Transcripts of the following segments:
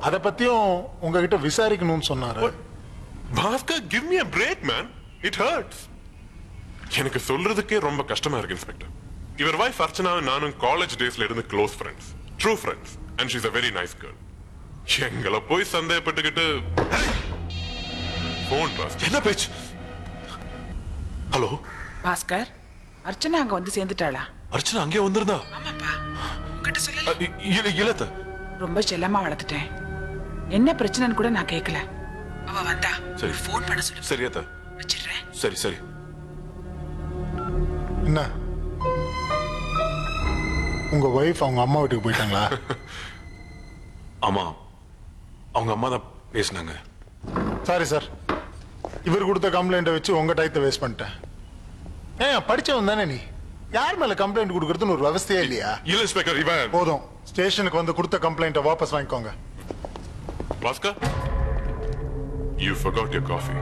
அத பத்தியும் உங்ககிட்ட விசாரிக்கணும்னு சொன்னாரு Bhaskar give me a break man it hurts எனக்கு சொல்றதுக்கே ரொம்ப கஷ்டமா இருக்கு இன்ஸ்பெக்டர் இவர் வைஃப் அர்ச்சனா நானும் காலேஜ் டேஸ்ல இருந்து close friends true friends and she's a very nice girl எங்களை போய் சந்தேகப்பட்டுக்கிட்டு போன் பாஸ் என்ன பேச்சு ஹலோ பாஸ்கர் அர்ச்சனா அங்க வந்து சேர்ந்துட்டாளா அர்ச்சனா அங்கே வந்திருந்தா ஆமாப்பா உங்ககிட்ட சொல்லல அ, இ- இல்ல இல்லத்த ரொம்ப செல்லமா வளர்த்துட்டேன் என்ன பிரச்சனைன்னு கூட நான் கேட்கல அவ வந்தா சரி. ஃபோன் பண்ண சொல்லு சரி அத்த வச்சிடுறேன் சரி சரி என்ன உங்க ஒய்ஃப் அவங்க அம்மா வீட்டுக்கு போயிட்டாங்களா ஆமா அவங்க அம்மா தான் பேசினாங்க சாரி சார் இவர் கொடுத்த கம்ப்ளைண்ட்டை வச்சு உங்க டயத்தை வேஸ்ட் பண்ணிட்டேன் ஏன் படிச்சவன் தானே நீ யார் மேல கம்ப்ளைண்ட் கொடுக்கறதுன்னு ஒரு விவஸ்தையே இல்லையா இல்ல இன்ஸ்பெக்டர் இவன் போதும் ஸ்டேஷனுக்கு வந்து கொடுத்த கம்ப்ளைண்ட்டை வாபஸ் வாங்கிக்கோங்க Bhaskar you forgot your coffee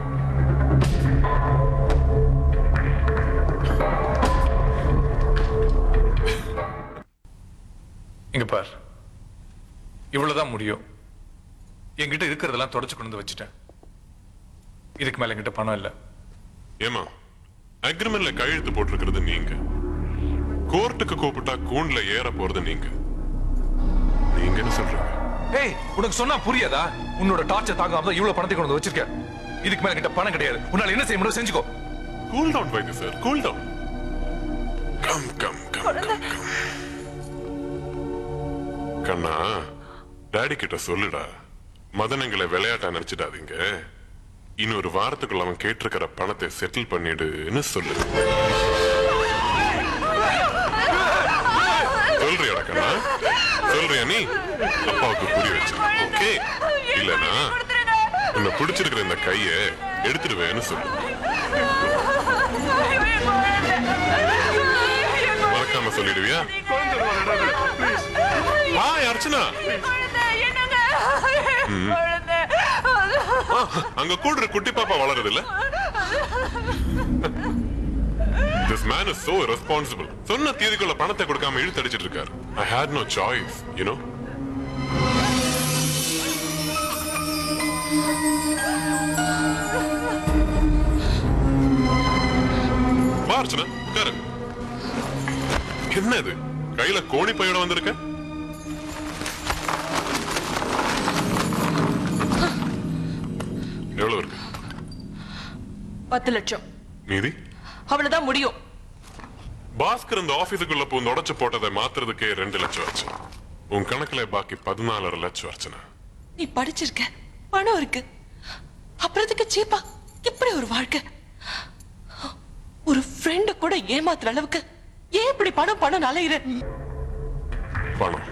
இங்க பார் இவ்வளவுதான் முடியும் என்கிட்ட இருக்கிறதெல்லாம் தொடச்சு கொண்டு வந்து வச்சுட்டேன் இதுக்கு மேல என்கிட்ட பணம் இல்ல ஏமா அக்ரிமெண்ட்ல கையெழுத்து போட்டிருக்கிறது நீங்க கோர்ட்டுக்கு கூப்பிட்டா கூண்ல ஏற போறது நீங்க நீங்க என்ன சொல்றீங்க ஏய் உனக்கு சொன்னா புரியாதா உன்னோட டார்ச்சர் தாங்காம தான் இவ்வளவு பணத்தை கொண்டு வந்து வச்சிருக்க இதுக்கு மேல என்கிட்ட பணம் கிடையாது உன்னால என்ன செய்ய முடியும் செஞ்சுக்கோ கூல் டவுன் வைத்து sir cool down come come come come come கண்ணா டாடி கிட்ட சொல்லுடா மதனங்களை விளையாட்டா நினைச்சிடாதீங்க இன்னொரு வாரத்துக்குள்ள அவன் கேட்டிருக்கிற பணத்தை செட்டில் பண்ணிடுன்னு சொல்லு சொல்றியாடா கண்ணா சொல்றியா நீ அப்பாவுக்கு புரிய வச்சு ஓகே இல்லனா உன்னை பிடிச்சிருக்கிற இந்த கைய எடுத்துடுவேன்னு சொல்லு மறக்காம சொல்லிடுவியா ஹாய் அர்ச்சனா அங்க கூடுற குட்டி பாப்பா வளருது இல்ல This man is so irresponsible. சொன்ன தேதிக்குள்ள பணத்தை கொடுக்காம இழுத்தடிச்சிட்டு இருக்காரு. I had no choice, you know. வா அர்ச்சனா உட்காரு என்ன இது கையில கோணி பையோட வந்திருக்க எவ்வளவு இருக்கு பத்து லட்சம் மீதி அவ்வளவுதான் முடியும் பாஸ்கர் இந்த ஆபீஸுக்குள்ள பூந்து உடைச்சு போட்டதை மாத்துறதுக்கே ரெண்டு லட்சம் ஆச்சு உன் கணக்குல பாக்கி பதினாலரை லட்சம் அர்ச்சனா நீ படிச்சிருக்க பணம் இருக்கு அப்புறத்துக்கு சீப்பா இப்படி ஒரு வாழ்க்கை ஒரு ஃப்ரெண்ட கூட ஏமாத்துற அளவுக்கு ஏன் இப்படி பணம் பணம் அலையிற பணம்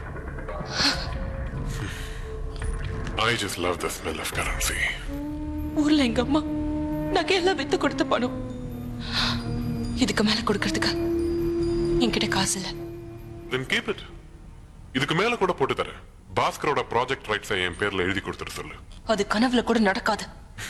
I just love the smell of currency. ஊர்ல எங்க அம்மா நகையெல்லாம் வித்து கொடுத்த பணம் இதுக்கு மேல கொடுக்கறதுக்கு என்கிட்ட காசு இல்ல Then keep it. இதுக்கு மேல கூட போட்டு தரேன் பாஸ்கரோட ப்ராஜெக்ட் ரைட்ஸை என் பேர்ல எழுதி கொடுத்துட்டு சொல்லு அது கனவுல கூட நடக்காது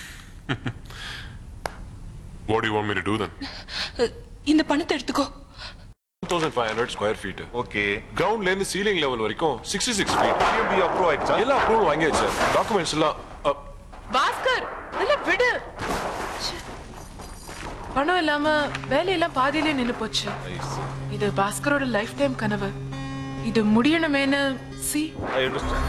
What do you want me to do then? அஹ், இந்த பணத்தை எடுத்துக்கோ thousand five hundred square feet okay கிரவுண்ட்ல இருந்து சீலிங் லெவல் வரைக்கும் sixty six feet CMB approve ஆயிடுச்சா எல்லா அப்ரூவல் வாங்கியாச்சு டாக்குமெண்ட்ஸ் எல்லாம் அ, பாஸ்கர் இல்ல விடு ச்சே. பணம் இல்லாம வேலையெல்லாம் பாதியிலே நின்னு போச்சு இது பாஸ்கரோட லைஃப் டைம் கனவு இது முடியணுமேனு சி ஐ அண்டர்ஸ்டாண்ட்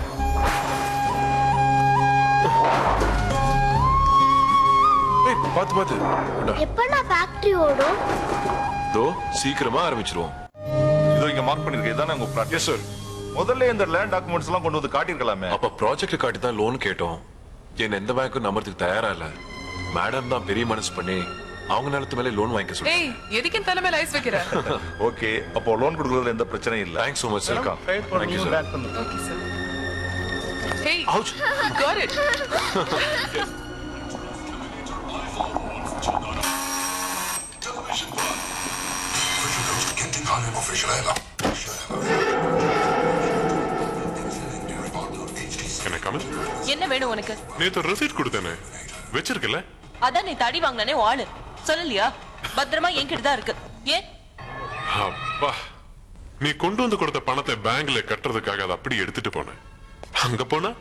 ஏய், பாத்து பாத்து இந்தா. எப்பண்ணா ஃபேக்டரி ஓடும் இதோ சீக்கிரமா ஆரம்பிச்சிருவோம் இதோ இங்க மார்க் பண்ணிருக்கேன் இதானே உங்க பிளாட் எஸ் சார் முதல்ல இந்த லேண்ட் டாக்குமெண்ட்ஸ் எல்லாம் கொண்டு வந்து காட்டியிருக்கலாமே அப்ப ப்ராஜெக்ட் காட்டி தான் லோன் கேட்டோம் என்ன எந்த பேங்க்கும் நம்புறதுக்கு தயாரா இல்ல மேடம் தான் பெரிய மனசு பண்ணி அவங்க நிலத்து மேலே லோன் வாங்கிக்க சொல்லி ஏய் எதுக்கு என் தலைமையில ஐஸ் வைக்கிற ஓகே அப்போ லோன் கொடுக்கறதுல எந்த பிரச்சனையும் இல்ல thanks so much sir Welcome. Thank you sir okay sir hey Ouch. got it Can I come in? என்ன வேணும் உனக்கு நேத்து receipt கொடுத்தேனே வச்சிருக்கல அதான் நீ தடி வாங்கினே ஆளு சொல்லலையா பத்திரமா என்கிட்ட தான் இருக்கு ஏன் அப்பா நீ கொண்டு வந்து கொடுத்த பணத்தை பேங்க்ல கட்டுறதுக்காக அதை அப்படி எடுத்துட்டு போனேன் அங்க போனா